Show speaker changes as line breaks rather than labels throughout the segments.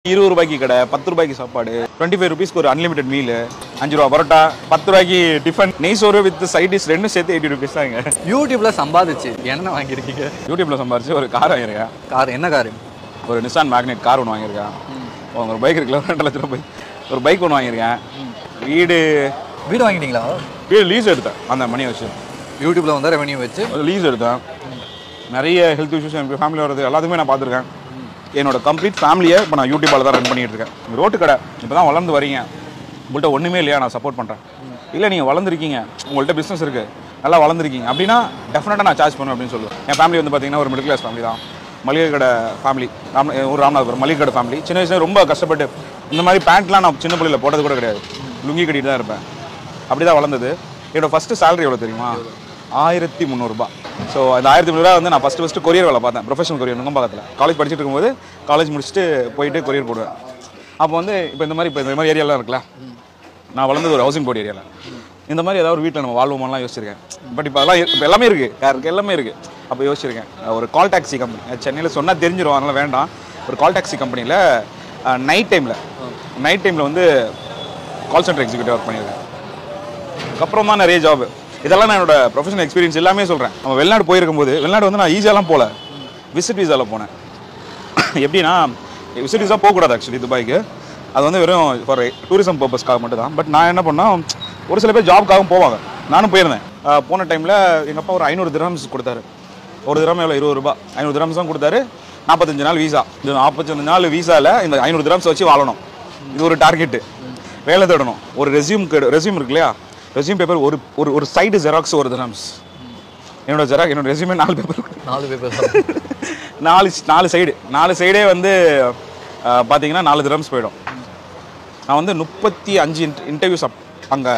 இருபது ரூபாய்க்கு கடை பத்து ரூபாய்க்கு சாப்பாடு டுவெண்ட்டி ஃபைவ் ருபீஸ்க்கு ஒரு அன்லிமிட்டட் மீல் அஞ்சு ரூபா பரோட்டா பத்து ரூபாய்க்கு டிஃபன் நெய் சோறு வித் சைட் டிஷ் ரெண்டும் சேர்த்து எயிட்டி ருபீஸ் தாங்க
யூடியூப்ல சம்பாதிச்சு என்ன வாங்கியிருக்கீங்க
யூடியூப்ல சம்பாரிச்சு ஒரு கார் வாங்கியிருக்கேன்
கார் என்ன கார்
ஒரு நிசான் மேக்னெட் கார் ஒன்று வாங்கியிருக்கேன் ஒரு பைக் இருக்குல்ல ரெண்டு லட்ச ரூபாய் ஒரு பைக் ஒன்று வாங்கியிருக்கேன் வீடு
வீடு வாங்கிட்டீங்களா
வீடு லீஸ் எடுத்தேன் அந்த மணி வச்சு
யூடியூப்ல வந்து ரெவன்யூ வச்சு
ஒரு லீஸ் எடுத்தேன் நிறைய ஹெல்த் இஷ்யூஸ் எனக்கு ஃபேமிலி வரது எல்லாத்துக்குமே நான் பார்த்துருக்கேன் என்னோட கம்ப்ளீட் ஃபேமிலியை இப்போ நான் யூடியூப்பால் தான் ரன் பண்ணிட்டு இருக்கேன் ரோட்டு கடை இப்போ தான் வளர்ந்து வரீங்க உங்கள்கிட்ட ஒன்றுமே இல்லையா நான் சப்போர்ட் பண்ணுறேன் இல்லை நீங்கள் வளர்ந்துருக்கீங்க உங்கள்கிட்ட பிஸ்னஸ் இருக்குது நல்லா வளர்ந்துருக்கீங்க அப்படின்னா டெஃபினட்டாக நான் சார்ஜ் பண்ணுவேன் அப்படின்னு சொல்லுவேன் என் ஃபேமிலி வந்து பார்த்தீங்கன்னா ஒரு மிடில் கிளாஸ் ஃபேமிலி தான் மளிகை கடை ஃபேமிலி ராம் ஒரு ராமநாதபுரம் மளிகை கடை ஃபேமிலி சின்ன வயசுல ரொம்ப கஷ்டப்பட்டு இந்த மாதிரி பேண்ட்லாம் நான் சின்ன பிள்ளையில போட்டது கூட கிடையாது லுங்கி கட்டிட்டு தான் இருப்பேன் அப்படி தான் வளர்ந்தது என்னோட ஃபஸ்ட்டு salary எவ்வளோ தெரியுமா ஆயிரத்தி முந்நூறுபா ஸோ அந்த ஆயிரத்தி முந்நூறுபா வந்து நான் ஃபஸ்ட்டு ஃபஸ்ட்டு கொரியர் வேலை பார்த்தேன் ப்ரொஃபஷனல் கொரியர் நுங்கம்பாக்கத்தில் காலேஜ் படிச்சுட்டு இருக்கும்போது காலேஜ் முடிச்சுட்டு போயிட்டு கொரியர் போடுவேன் அப்போ வந்து இப்போ இந்த மாதிரி இப்போ இந்த மாதிரி ஏரியாலாம் இருக்குல்ல நான் வளர்ந்தது ஒரு ஹவுசிங் போர்டு ஏரியாவில் இந்த மாதிரி ஏதாவது ஒரு வீட்டில் நம்ம வாழ்வோமாலாம் யோசிச்சிருக்கேன் பட் இப்போ அதெல்லாம் இப்போ எல்லாமே இருக்குது யாருக்கு எல்லாமே இருக்குது அப்போ யோசிச்சிருக்கேன் ஒரு கால் டாக்ஸி கம்பெனி சென்னையில் சொன்னால் தெரிஞ்சிடும் அதனால் வேண்டாம் ஒரு கால் டாக்ஸி கம்பெனியில் நைட் டைமில் நைட் டைமில் வந்து கால் சென்டர் எக்ஸிக்யூட்டிவ் ஒர்க் பண்ணியிருக்கேன் அதுக்கப்புறம் தான் நிறைய ஜாப் இதெல்லாம் நான் என்னோட ப்ரொஃபஷனல் எக்ஸ்பீரியன்ஸ் எல்லாமே சொல்கிறேன் நம்ம வெளிநாடு போயிருக்கும்போது வெளிநாடு வந்து நான் ஈஸியாலாம் போகல விசிட் வீசாவில் போனேன் எப்படின்னா விசிட் வீசா போகக்கூடாது ஆக்சுவலி துபாய்க்கு அது வந்து வெறும் ஃபார் டூரிசம் பர்பஸ்க்காக மட்டும் தான் பட் நான் என்ன பண்ணால் ஒரு சில பேர் ஜாப்க்காகவும் போவாங்க நானும் போயிருந்தேன் அஹ் போன டைமில் எங்கள் அப்பா ஒரு ஐநூறு திரம்ஸ் கொடுத்தாரு ஒரு திரம் எவ்வளோ இருபது ரூபா ஐநூறு திரம்ஸ் தான் கொடுத்தாரு நாற்பத்தஞ்சு நாள் வீசா இந்த நாற்பத்தஞ்சு நாள் வீசாவில் இந்த ஐநூறு திரம்ஸ் வச்சு வாழணும் இது ஒரு டார்கெட்டு வேலை தேடணும் ஒரு ரெஸ்யூம் ரெஸ்யூம் இருக்கு இல்லையா ரெஸ்யூம் பேப்பர் ஒரு ஒரு ஒரு சைடு ஜெராக்ஸ் ஒரு திரம்ஸ் என்னோட ஜெராக் என்னோட ரெஸ்யூமே நாலு பேப்பர்
நாலு பேப்பர்
நாலு நாலு சைடு நாலு சைடே வந்து அஹ், பார்த்தீங்கன்னா நாலு திரம்ஸ் போயிடும் நான் வந்து முப்பத்தி அஞ்சு இன்டர்வியூஸ் அப் அங்கே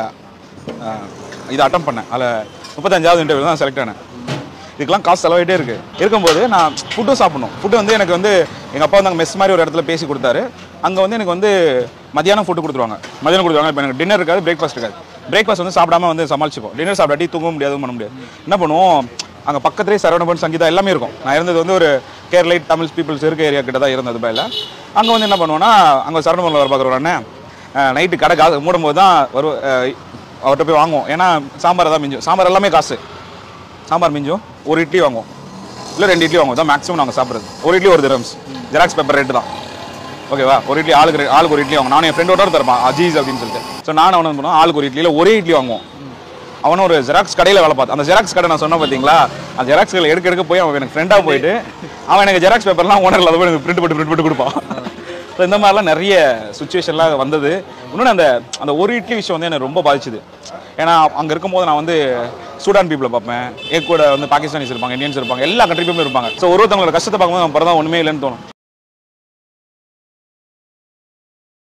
இதை அட்டம் பண்ணேன் அதில் முப்பத்தஞ்சாவது இன்டர்வியூ தான் செலக்ட் ஆனேன் இதுக்கெல்லாம் காசு செலவாயிட்டே இருக்கு இருக்கும்போது நான் ஃபுட்டும் சாப்பிடணும் ஃபுட்டு வந்து எனக்கு வந்து எங்கள் அப்பா வந்து அங்கே மெஸ் மாதிரி ஒரு இடத்துல பேசி கொடுத்தாரு அங்கே வந்து எனக்கு வந்து மதியானம் ஃபுட்டு கொடுத்துருவாங்க மதியானம் கொடுத்துருவாங்க இப்போ எனக்கு டின்னர் இருக்காது பிரேக்ஃபாஸ்ட் இருக்காது பிரேக்ஃபாஸ்ட் வந்து சாப்பிடாம வந்து சமாளிச்சுப்போம் டின்னர் சாப்பிடாட்டி தூங்க முடியாது பண்ண முடியாது என்ன பண்ணுவோம் அங்கே பக்கத்துலேயே சரவணபவன் சங்கீதா எல்லாமே இருக்கும் நான் இருந்தது வந்து ஒரு கேரளைட் தமிழ் பீப்புள்ஸ் இருக்க ஏரியா கிட்ட தான் இருந்தது பயில அங்கே வந்து என்ன பண்ணுவோன்னா அங்கே சரவணபவனில் வர பார்க்குற உடனே நைட்டு கடை காசு மூடும்போது தான் வரும் அஹ், அவர்கிட்ட போய் வாங்குவோம் ஏன்னா சாம்பார் தான் மிஞ்சும் சாம்பார் எல்லாமே காசு சாம்பார் மிஞ்சும் ஒரு இட்லி வாங்குவோம் இல்லை ரெண்டு இட்லி வாங்குவோம் தான் மேக்ஸிமம் நாங்கள் சாப்பிட்றது ஒரு இட்லி ஒரு திரம்ஸ் ஜெராக்ஸ் பேப்பர் ரேட்டு தான் ஓகேவா ஒரு இட்லி ஆளுக்கு ரெ- ஆளுக்கு ஒரு இட்லி வாங்குவோம் நான் என் ஃப்ரெண்டோட தரப்பான் அஜீஸ் அப்படின்னு சொல்லிட்டு ஸோ நான் அவனை பண்ணுவோம் ஆளுக்கு ஒரு இட்லியில் ஒரே இட்லி வாங்குவோம் அவனும் ஒரு ஜெராக்ஸ் கடையில் வேலை பார்த்தான் அந்த ஜெராக்ஸ் கடை நான் சொன்னேன் பார்த்தீங்களா அந்த ஜெராக்ஸ் கடை எடுக்க எடுக்க போய் அவன் எனக்கு ஃப்ரெண்டாக போயிட்டு அவன் எனக்கு ஜெராக்ஸ் பேப்பர்லாம் ஓனரில் அதை போய் எனக்கு பிரிண்ட் போட்டு பிரிண்ட் போட்டு கொடுப்பான் ஸோ இந்த மாதிரிலாம் நிறைய சுச்சுவேஷன்லாம் வந்தது இன்னொன்று அந்த அந்த ஒரு இட்லி விஷயம் வந்து எனக்கு ரொம்ப பாதிச்சுது ஏன்னா அங்கே இருக்கும்போது நான் வந்து சூடான் பீப்புளை பார்ப்பேன் என் கூட வந்து பாகிஸ்தானிஸ் இருப்பாங்க இந்தியன்ஸ் இருப்பாங்க எல்லா கண்ட்ரி பீப்புளும் இருப்பாங்க ஸோ ஒருத்தவங்களோட கஷ்டத்தை பார்க்கும்போது நம்ம பிறந்தா ஒன்றுமே இல்லைன்னு தோணும்